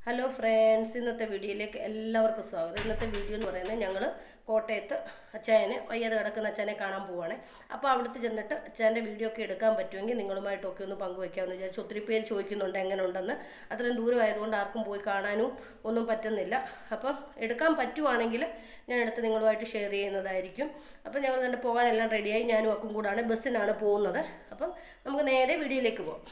Hello friends ഇന്നത്തെ വീഡിയോയിലേക്ക് എല്ലാവർക്കും സ്വാഗതം ഇന്നത്തെ വീഡിയോ എന്ന് പറയുന്നത് ഞങ്ങൾ കോട്ടയത്ത് അച്ചായനെ വയ്യാതെ കിടക്കുന്ന അച്ചാനെ കാണാൻ പോവാണ് അപ്പോൾ അവിടുത്തെ ചെന്നിട്ട് അച്ചാൻ്റെ വീഡിയോ ഒക്കെ എടുക്കാൻ പറ്റുമെങ്കിൽ നിങ്ങളുമായിട്ടൊക്കെ ഒന്ന് പങ്കുവയ്ക്കാമെന്ന് വിചാരിച്ചു ഒത്തിരി പേര് ചോദിക്കുന്നുണ്ട് എങ്ങനെ ഉണ്ടെന്ന് അത്രയും ദൂരമായതുകൊണ്ട് ആർക്കും പോയി കാണാനും ഒന്നും പറ്റുന്നില്ല അപ്പം എടുക്കാൻ പറ്റുവാണെങ്കിൽ ഞാൻ എടുത്ത് നിങ്ങളുമായിട്ട് ഷെയർ ചെയ്യുന്നതായിരിക്കും അപ്പം ഞങ്ങൾ തന്നെ പോകാനെല്ലാം റെഡിയായി ഞാനും അക്കും കൂടാണ് ബസ്സിനാണ് പോകുന്നത് അപ്പം നമുക്ക് നേരെ വീഡിയോയിലേക്ക് പോകാം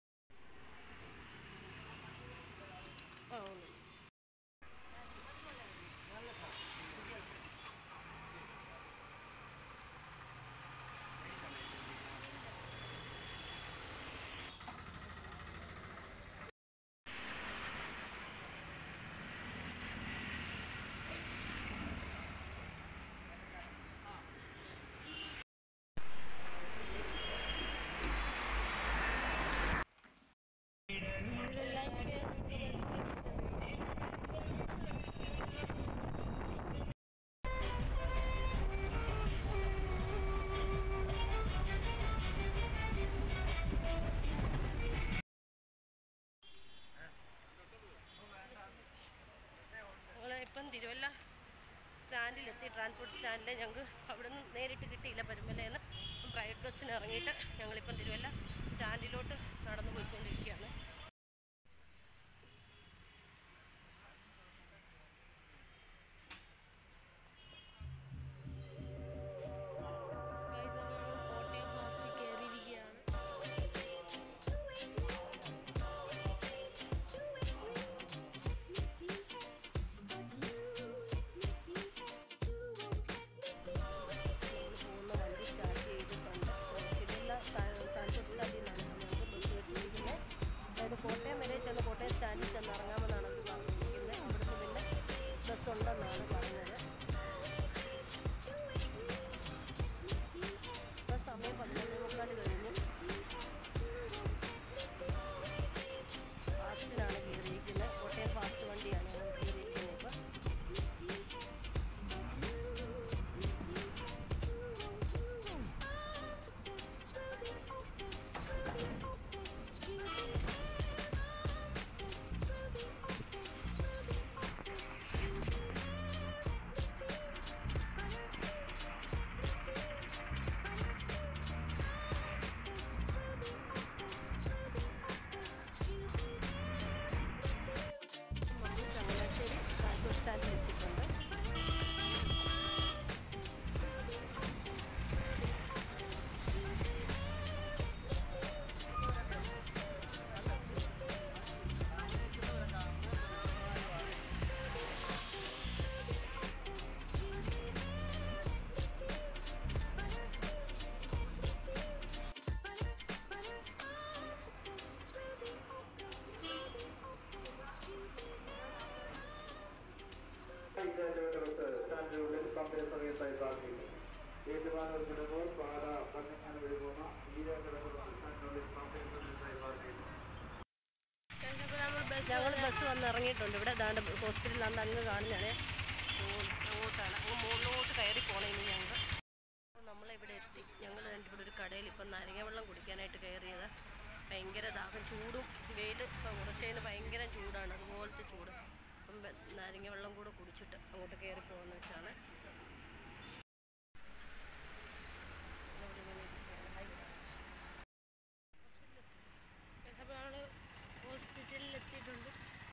ഞങ്ങൾ ഇപ്പം തിരുവല്ല സ്റ്റാൻഡിലെത്തി ട്രാൻസ്പോർട്ട് സ്റ്റാൻഡിൽ ഞങ്ങൾക്ക് അവിടെ നിന്ന് നേരിട്ട് കിട്ടിയില്ല പരുമലയിൽ നിന്ന് പ്രൈവറ്റ് ബസ്സിന് ഇറങ്ങിയിട്ട് ഞങ്ങളിപ്പം തിരുവല്ല സ്റ്റാൻഡിലോട്ട് നടന്നു പോയിക്കൊണ്ടിരിക്കുകയാണ് കോട്ടയം പ്ലാസ്റ്റിക് കയറിയിരിക്കുകയാണ് പോകുന്ന വണ്ടി സ്റ്റാർട്ട് ചെയ്തിട്ടുണ്ട് തിരുവല്ല ട്രാൻസ്പോർട്ട് സ്റ്റാൻഡിൽ നിന്നാണ് ഞങ്ങൾക്ക് ബസ് വെച്ചിരിക്കുന്നത് അതായത് കോട്ടയം വരെ ചെന്ന് കോട്ടയം സ്റ്റാൻഡിൽ ചെന്ന് ഇറങ്ങാമെന്നാണ് അവർ പറഞ്ഞിരിക്കുന്നത് അവിടുന്ന് പിന്നെ ബസ് ഉണ്ടെന്നാണ് പറഞ്ഞത് ഇപ്പം സമയം പതിനൊന്ന് മുക്കാൽ കഴിഞ്ഞു ഫാസ്റ്റിനാണ് കയറിയിരിക്കുന്നത് കോട്ടയം ഫാസ്റ്റ് വണ്ടിയാണ് ഞങ്ങൾ കയറിയിരിക്കുന്നത് ഇപ്പം നമ്മൾ ചങ്ങനാശ്ശേരി ട്രാൻസ്പോർട്ട് സ്റ്റാൻഡിൽ എത്തിയിട്ടുണ്ട് സ്റ്റാൻഡിനുള്ളിൽ പമ്പിന് സമയത്തായി പാർക്കിംഗ് ഏറ്റുമാനൂർ കിടന്നൂർ പാറ പന്നങ്ങാന വഴി പോകുന്ന ഈര കിടക്കുന്ന സ്റ്റാൻഡിനുള്ളിൽ പമ്പിന് സമയത്തായി പാർക്കിംഗ് കഴിഞ്ഞപ്പോൾ നമ്മൾ ബസ് ഞങ്ങൾ ബസ് വന്ന് ഇറങ്ങിയിട്ടുണ്ട് ഇവിടെ ദാണ്ട് ഹോസ്പിറ്റലിലാണ് അങ്ങ് കാണുന്നതാണ് അങ്ങോട്ടാണ് അങ്ങ് മുകളിലോട്ട് കയറി പോകണം ഇനി ഞങ്ങൾ നമ്മളിവിടെ എത്തി ഞങ്ങൾ രണ്ട് ഇവിടെ ഒരു കടയിൽ ഇപ്പം നാരങ്ങ വെള്ളം കുടിക്കാനായിട്ട് കയറിയത് ഭയങ്കര ദാഹം ചൂടും വെയിൽ ഇപ്പം കുറച്ചതിന് ഭയങ്കര ചൂടാണ് അതുപോലത്തെ ചൂട് അപ്പം വെ- നാരങ്ങ വെള്ളം കൂടെ കുടിച്ചിട്ട് അങ്ങോട്ട് കയറി പോകുന്ന വെച്ചാണ് അവിടെ ഇങ്ങനെ ഇരിക്കുകയാണ്. ഹായ്. അപ്പോൾ നമ്മൾ ഹോസ്പിറ്റലിൽ എത്തിയിട്ടുണ്ട്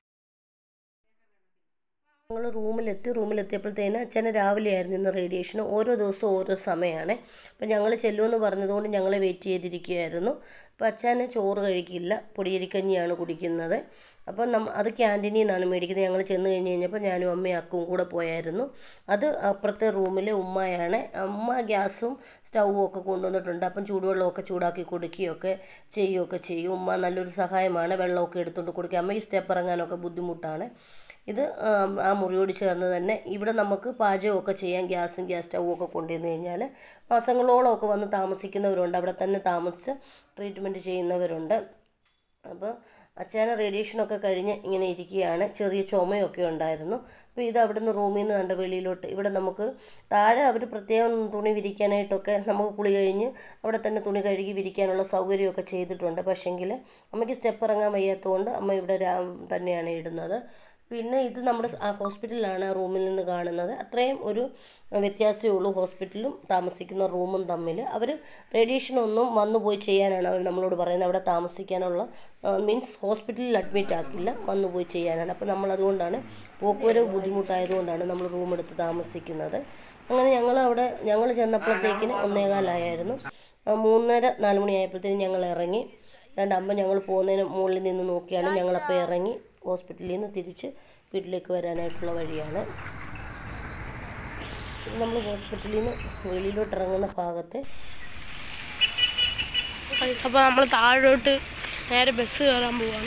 ഞങ്ങൾ റൂമിലെത്തി റൂമിലെത്തിയപ്പോഴത്തേന് അച്ഛന് രാവിലെ ആയിരുന്നു ഇന്ന് റേഡിയേഷൻ ഓരോ ദിവസവും ഓരോ സമയമാണ് അപ്പം ഞങ്ങൾ ചെല്ലുമെന്ന് പറഞ്ഞതുകൊണ്ട് ഞങ്ങൾ വെയിറ്റ് ചെയ്തിരിക്കുകയായിരുന്നു അപ്പോൾ അച്ഛന് ചോറ് കഴിക്കില്ല പൊടിയരിക്കഞ്ഞിയാണ് കുടിക്കുന്നത് അപ്പം നമ്മ അത് ക്യാൻറ്റീനിൽ നിന്നാണ് മേടിക്കുന്നത് ഞങ്ങൾ ചെന്ന് കഴിഞ്ഞ് കഴിഞ്ഞപ്പോൾ ഞാനും അമ്മയും അക്കും കൂടെ പോയായിരുന്നു അത് അപ്പുറത്തെ റൂമിലെ ഉമ്മയാണ് അമ്മ ഗ്യാസും സ്റ്റൗവും ഒക്കെ കൊണ്ടുവന്നിട്ടുണ്ട് അപ്പം ചൂടുവെള്ളമൊക്കെ ചൂടാക്കി കൊടുക്കുകയൊക്കെ ചെയ്യുകയൊക്കെ ചെയ്യും ഉമ്മ നല്ലൊരു സഹായമാണ് വെള്ളമൊക്കെ എടുത്തുകൊണ്ട് കൊടുക്കുക അമ്മയ്ക്ക് സ്റ്റെപ്പ് ഇറങ്ങാനൊക്കെ ബുദ്ധിമുട്ടാണ് ഇത് ആം, ആ മുറിയോട് ചേർന്ന് തന്നെ ഇവിടെ നമുക്ക് പാചകമൊക്കെ ചെയ്യാൻ ഗ്യാസും ഗ്യാസ് സ്റ്റൗവും ഒക്കെ കൊണ്ടുവന്ന് കഴിഞ്ഞാൽ മാസങ്ങളോളമൊക്കെ വന്ന് താമസിക്കുന്നവരുണ്ട് അവിടെ തന്നെ താമസിച്ച് ട്രീറ്റ്മെൻറ്റ് ചെയ്യുന്നവരുണ്ട് അപ്പോൾ അച്ഛന് റേഡിയേഷനൊക്കെ കഴിഞ്ഞ് ഇങ്ങനെ ഇരിക്കുകയാണ് ചെറിയ ചുമയൊക്കെ ഉണ്ടായിരുന്നു അപ്പോൾ ഇത് അവിടുന്ന് റൂമിൽ നിന്ന് കണ്ട വെളിയിലോട്ട് ഇവിടെ നമുക്ക് താഴെ അവർ പ്രത്യേകം തുണി വിരിക്കാനായിട്ടൊക്കെ നമുക്ക് കുളി കഴിഞ്ഞ് അവിടെ തന്നെ തുണി കഴുകി വിരിക്കാനുള്ള സൗകര്യമൊക്കെ ചെയ്തിട്ടുണ്ട് പക്ഷേങ്കിൽ അമ്മയ്ക്ക് സ്റ്റെപ്പ് ഇറങ്ങാൻ വയ്യാത്തതുകൊണ്ട് അമ്മ ഇവിടെ രാ തന്നെയാണ് ഇടുന്നത് പിന്നെ ഇത് നമ്മുടെ സ് ആ ഹോസ്പിറ്റലിലാണ് ആ റൂമിൽ നിന്ന് കാണുന്നത് അത്രയും ഒരു വ്യത്യാസമേ ഉള്ളൂ ഹോസ്പിറ്റലും താമസിക്കുന്ന റൂമും തമ്മിൽ അവർ റേഡിയേഷനൊന്നും വന്നു പോയി ചെയ്യാനാണ് അവർ നമ്മളോട് പറയുന്നത് അവിടെ താമസിക്കാനുള്ള മീൻസ് ഹോസ്പിറ്റലിൽ അഡ്മിറ്റ് ആക്കില്ല വന്നു പോയി ചെയ്യാനാണ് അപ്പോൾ നമ്മൾ അതുകൊണ്ടാണ് പോക്കുവരവ് ബുദ്ധിമുട്ടായതുകൊണ്ടാണ് നമ്മൾ റൂം എടുത്ത് താമസിക്കുന്നത് അങ്ങനെ ഞങ്ങൾ അവിടെ ഞങ്ങൾ ചെന്നപ്പോഴത്തേക്കിന് ഒന്നേകാലായിരുന്നു ആ, മൂന്നര നാല് മണിയായപ്പോഴത്തേനും ഞങ്ങൾ ഇറങ്ങി രണ്ട് അമ്മ ഞങ്ങൾ പോകുന്നതിന് മുകളിൽ നിന്ന് നോക്കിയാണ് ഞങ്ങളപ്പോൾ ഇറങ്ങി ഹോസ്പിറ്റലിൽ നിന്ന് തിരിച്ച് വീട്ടിലേക്ക് വരാനായിട്ടുള്ള വഴിയാണ് ഇത് നമ്മൾ ഹോസ്പിറ്റലിൽ നിന്ന് വെളിയിലോട്ട് ഇറങ്ങുന്ന ഭാഗത്തെ അപ്പോൾ നമ്മൾ താഴോട്ട് നേരെ ബസ് കയറാൻ പോവാണ്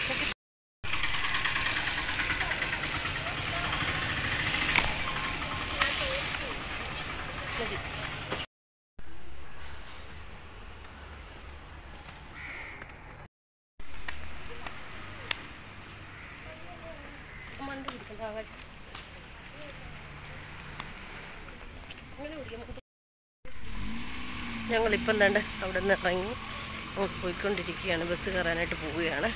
ഞങ്ങളിപ്പം തന്നെ അവിടെ നിന്ന് ഇറങ്ങി അങ്ങോട്ട് പോയിക്കൊണ്ടിരിക്കുകയാണ് ബസ് കയറാനായിട്ട് പോവുകയാണ്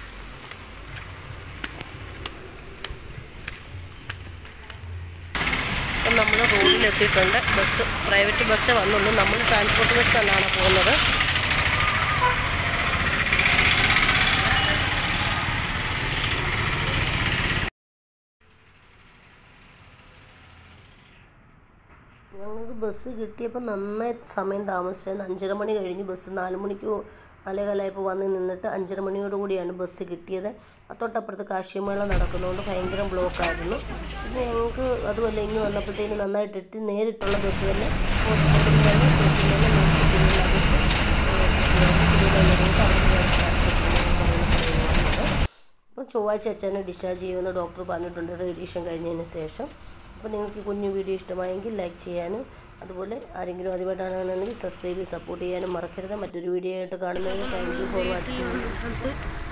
അപ്പം നമ്മൾ റോഡിലെത്തിയിട്ടുണ്ട് ബസ് പ്രൈവറ്റ് ബസ്സേ വന്നുള്ളൂ നമ്മൾ ട്രാൻസ്പോർട്ട് ബസ് തന്നെയാണ് പോകുന്നത് ഞങ്ങൾക്ക് ബസ് കിട്ടിയപ്പോൾ നന്നായി സമയം താമസിച്ചായിരുന്നു അഞ്ചര മണി കഴിഞ്ഞ് ബസ് നാല് മണിക്ക് നാലേകാലായപ്പോൾ വന്ന് നിന്നിട്ട് അഞ്ചര മണിയോട് കൂടിയാണ് ബസ് കിട്ടിയത് ആ തൊട്ടപ്പുറത്ത് കാർഷികമേള നടക്കുന്നതുകൊണ്ട് ഭയങ്കര ബ്ലോക്കായിരുന്നു പിന്നെ ഞങ്ങൾക്ക് അതുമല്ല ഇങ്ങ് വന്നപ്പോഴത്തേന് നന്നായിട്ട് എത്തി നേരിട്ടുള്ള ബസ് തന്നെ ഹോസ്പിറ്റലിൽ നിന്ന് വീട്ടിൽ നിന്ന് നേരിട്ട് പിന്നെയുള്ള ബസ് തിരുവനന്തപുരത്ത് അപ്പോൾ ചൊവ്വാഴ്ച അച്ഛനെ ഡിസ്ചാർജ് ചെയ്യുമെന്ന് ഡോക്ടർ പറഞ്ഞിട്ടുണ്ട് റേഡിയേഷൻ കഴിഞ്ഞതിന് ശേഷം അപ്പോൾ നിങ്ങൾക്ക് ഈ കുഞ്ഞു വീഡിയോ ഇഷ്ടമായെങ്കിൽ ലൈക്ക് ചെയ്യാനും അതുപോലെ ആരെങ്കിലും ആദ്യമായിട്ടാണെന്നുണ്ടെങ്കിൽ സബ്സ്ക്രൈബ് ചെയ്ത് സപ്പോർട്ട് ചെയ്യാനും മറക്കരുത് മറ്റൊരു വീഡിയോ ആയിട്ട് കാണുന്നതിന് താങ്ക് യു ഫോർ വാച്ചിങ് അടുത്ത്